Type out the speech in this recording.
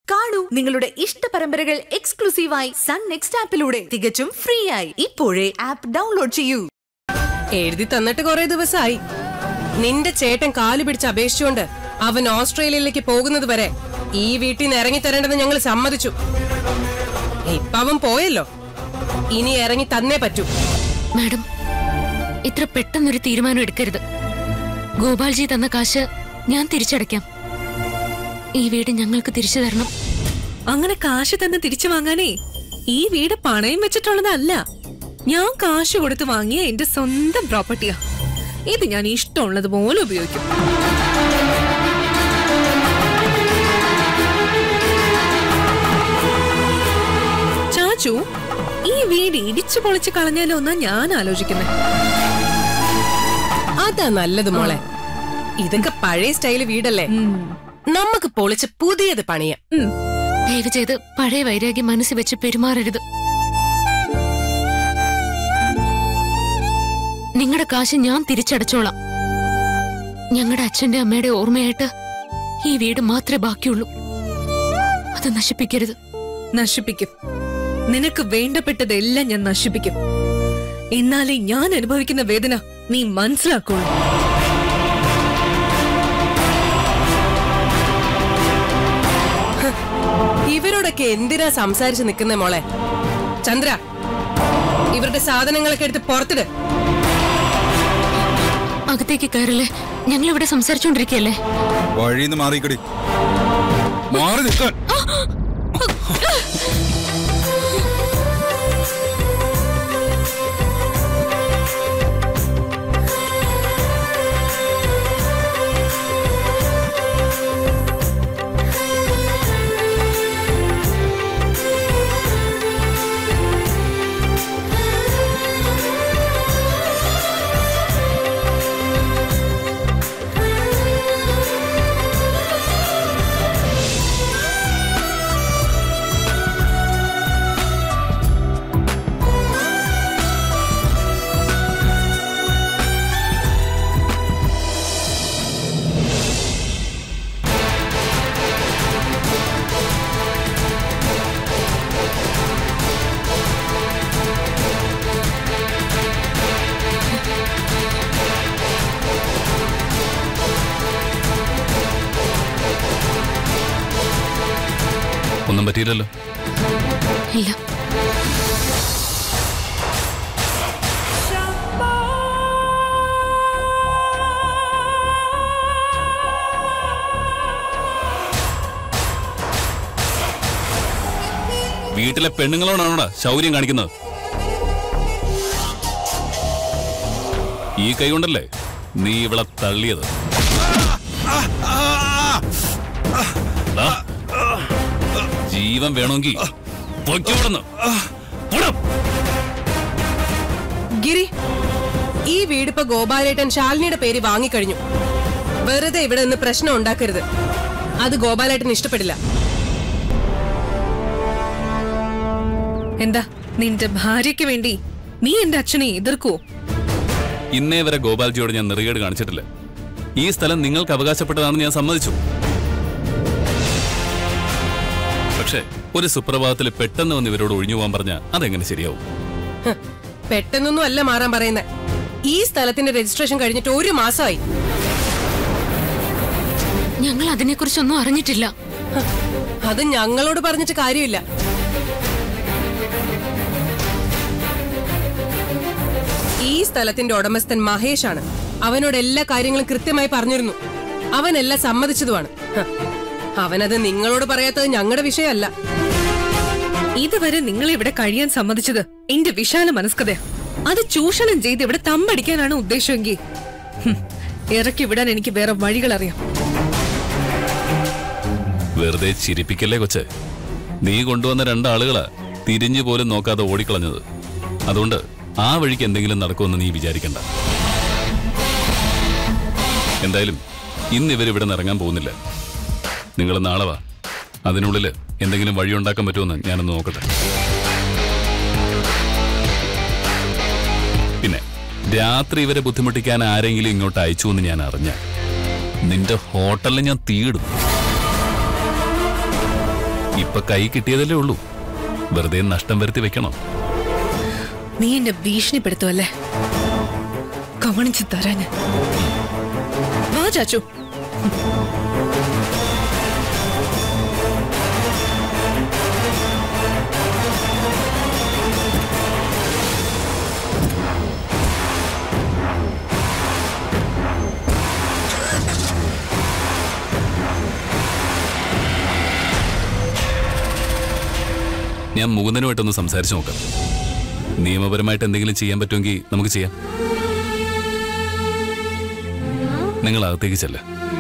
കാണൂ നിങ്ങളുടെ ഇഷ്ട പരമ്പരകൾ എക്സ്ക്ലൂസീവായി സൺ നെക്സ്റ്റ് ആപ്പിലൂടെ തികച്ചും ഫ്രീ ആയി ഇപ്പോഴേ ആപ്പ് ഡൗൺലോഡ് ചെയ്യൂ എഴുതി തന്നിട്ട് കുറെ ദിവസമായി നിന്റെ ചേട്ടൻ കാല് പിടിച്ച് അപേക്ഷിച്ചുകൊണ്ട് അവൻ ഓസ്ട്രേലിയയിലേക്ക് പോകുന്നത് വരെ ഈ വീട്ടിൽ നിന്ന് ഇറങ്ങി തരേണ്ടെന്ന് ഞങ്ങൾ സമ്മതിച്ചു ഇപ്പൊ അവൻ പോയല്ലോ ഇനി ഇറങ്ങി തന്നേ പറ്റൂ മാഡം ഇത്ര പെട്ടെന്നൊരു തീരുമാനം എടുക്കരുത് ഗോപാൽജി തന്ന കാശ് ഞാൻ തിരിച്ചടയ്ക്കാം ഈ വീട് ഞങ്ങൾക്ക് തിരിച്ചു തരണം അങ്ങനെ കാശ് തന്നെ തിരിച്ചു വാങ്ങാനേ ഈ വീട് പണയം വെച്ചിട്ടുള്ളതല്ല ഞാൻ കാശ് കൊടുത്ത് വാങ്ങിയ എന്റെ സ്വന്തം പ്രോപ്പർട്ടിയാ ഇത് ഞാൻ ഇഷ്ടമുള്ളത് പോലെ ഉപയോഗിക്കും ചാച്ചു ഈ വീട് ഇടിച്ചു പൊളിച്ച് കളഞ്ഞാലോ എന്നാ ഞാൻ ആലോചിക്കുന്നത് അതാ നല്ലത് മോളെ ഇതൊക്കെ പഴയ സ്റ്റൈല് വീടല്ലേ നമുക്ക് പൊളിച്ച് പുതിയത് പണിയാം ദയവ് ചെയ്ത് പഴയ വൈരാഗ്യം മനസ്സിൽ വെച്ച് പെരുമാറരുത് നിങ്ങളുടെ കാശ് ഞാൻ തിരിച്ചടച്ചോളാം ഞങ്ങളുടെ അച്ഛന്റെ അമ്മയുടെ ഓർമ്മയായിട്ട് ഈ വീട് മാത്രമേ ബാക്കിയുള്ളൂ അത് നശിപ്പിക്കരുത് നശിപ്പിക്കും നിനക്ക് വേണ്ടപ്പെട്ടതെല്ലാം ഞാൻ നശിപ്പിക്കും എന്നാലേ ഞാൻ അനുഭവിക്കുന്ന വേദന നീ മനസ്സിലാക്കുള്ളൂ ഇവരോടൊക്കെ എന്തിനാ സംസാരിച്ച് നിൽക്കുന്നേ മോളെ ചന്ദ്ര ഇവരുടെ സാധനങ്ങളൊക്കെ എടുത്ത് പുറത്തിട് അകത്തേക്ക് കയറില്ലേ ഞങ്ങൾ ഇവിടെ സംസാരിച്ചോണ്ടിരിക്കല്ലേ വഴിന്ന് മാറിക്കടി മാറി നിൽക്കാൻ ഒന്നും പറ്റിയില്ലല്ലോ ഇല്ല വീട്ടിലെ പെണ്ണുങ്ങളോടാണോടാ ശൗര്യം കാണിക്കുന്നത് ഈ കൈ കൊണ്ടല്ലേ നീ ഇവളെ തള്ളിയത് ദാ, ജീവൻ വേണമെങ്കിൽ പൊയ്ക്കോടുന്നു ഗിരി ഈ വീടിപ്പോ ഗോപാലേട്ടൻ ശാലിനിയുടെ പേര് വാങ്ങിക്കഴിഞ്ഞു വെറുതെ ഇവിടെ നിന്ന് പ്രശ്നം ഉണ്ടാക്കരുത് അത് ഗോപാലേട്ടന് ഇഷ്ടപ്പെടില്ല എന്താ നിന്റെ ഭാര്യയ്ക്ക് വേണ്ടി നീ എന്റെ അച്ഛനെ എതിർക്കുവോ ഇന്നേ വരെ ഗോപാൽജിയോട് ഞാൻ നെറുകേട് കാണിച്ചിട്ടില്ല ഈ സ്ഥലം നിങ്ങൾക്ക് അവകാശപ്പെട്ടതാണെന്ന് ഞാൻ സമ്മതിച്ചു പക്ഷേ ഒരു സുപ്രഭാതത്തിൽ പെട്ടെന്ന് വന്ന് ഇവരോട് ഒഴിഞ്ഞു പോകാൻ പറഞ്ഞാൽ അതെങ്ങനെ ശരിയാവും ഹ്, പെട്ടെന്നൊന്നും അല്ല മാറാൻ പറയുന്നത് ഈ സ്ഥലത്തിന്റെ രജിസ്ട്രേഷൻ കഴിഞ്ഞിട്ട് ഒരു മാസമായി ഞങ്ങൾ അതിനെക്കുറിച്ചൊന്നും അറിഞ്ഞിട്ടില്ല ഹ്, അത് ഞങ്ങളോട് പറഞ്ഞിട്ട് കാര്യമില്ല ഈ സ്ഥലത്തിന്റെ ഉടമസ്ഥൻ മഹേഷാണ് അവനോട് എല്ലാ കാര്യങ്ങളും കൃത്യമായി പറഞ്ഞിരുന്നു അവനെല്ലാം സമ്മതിച്ചതുമാണ് ഹ്, അവനത് നിങ്ങളോട് പറയാത്തത് ഞങ്ങളുടെ വിഷയമല്ല ഇതുവരെ നിങ്ങൾ ഇവിടെ കഴിയാൻ സമ്മതിച്ചത് എന്റെ വിശാല മനസ്കതയാ അത് ചൂഷണം ചെയ്ത് ഇവിടെ തമ്പടിക്കാനാണ് ഉദ്ദേശമെങ്കിൽ ഹും, ഇറക്കി വിടാൻ എനിക്ക് വേറെ വഴികൾ അറിയാം വെറുതെ ചിരിപ്പിക്കല്ലേ കൊച്ചെ നീ കൊണ്ടുവന്ന രണ്ടാളുകളാ തിരിഞ്ഞു പോലും നോക്കാതെ ഓടിക്കളഞ്ഞത് അതുകൊണ്ട് ആ വഴിക്ക് എന്തെങ്കിലും നടക്കുമെന്ന് നീ വിചാരിക്കണ്ട എന്തായാലും ഇന്ന് ഇവരിവിടെ നിന്ന് ഇറങ്ങാൻ പോകുന്നില്ല നിങ്ങൾ നാളെ വാ അതിനുള്ളിൽ എന്തെങ്കിലും വഴിയുണ്ടാക്കാൻ പറ്റുമെന്ന് ഞാനൊന്ന് നോക്കട്ടെ പിന്നെ രാത്രി ഇവരെ ബുദ്ധിമുട്ടിക്കാൻ ആരെങ്കിലും ഇങ്ങോട്ട് അയച്ചു എന്ന് ഞാൻ അറിഞ്ഞ നിന്റെ ഹോട്ടലിൽ ഞാൻ തീയിടും ഇപ്പൊ കൈ കിട്ടിയതല്ലേ ഉള്ളൂ വെറുതെ നഷ്ടം വരുത്തി വെക്കണം നീ എന്നെ ഭീഷണിപ്പെടുത്തുവല്ലേ കവണിച്ച് തരാന് വാ ചാച്ചു ഞാൻ മുകുന്ദനുമായിട്ടൊന്ന് സംസാരിച്ചു നോക്കാം നിയമപരമായിട്ട് എന്തെങ്കിലും ചെയ്യാൻ പറ്റുമെങ്കിൽ നമുക്ക് ചെയ്യാം നിങ്ങൾ അകത്തേക്ക് ചെല്ല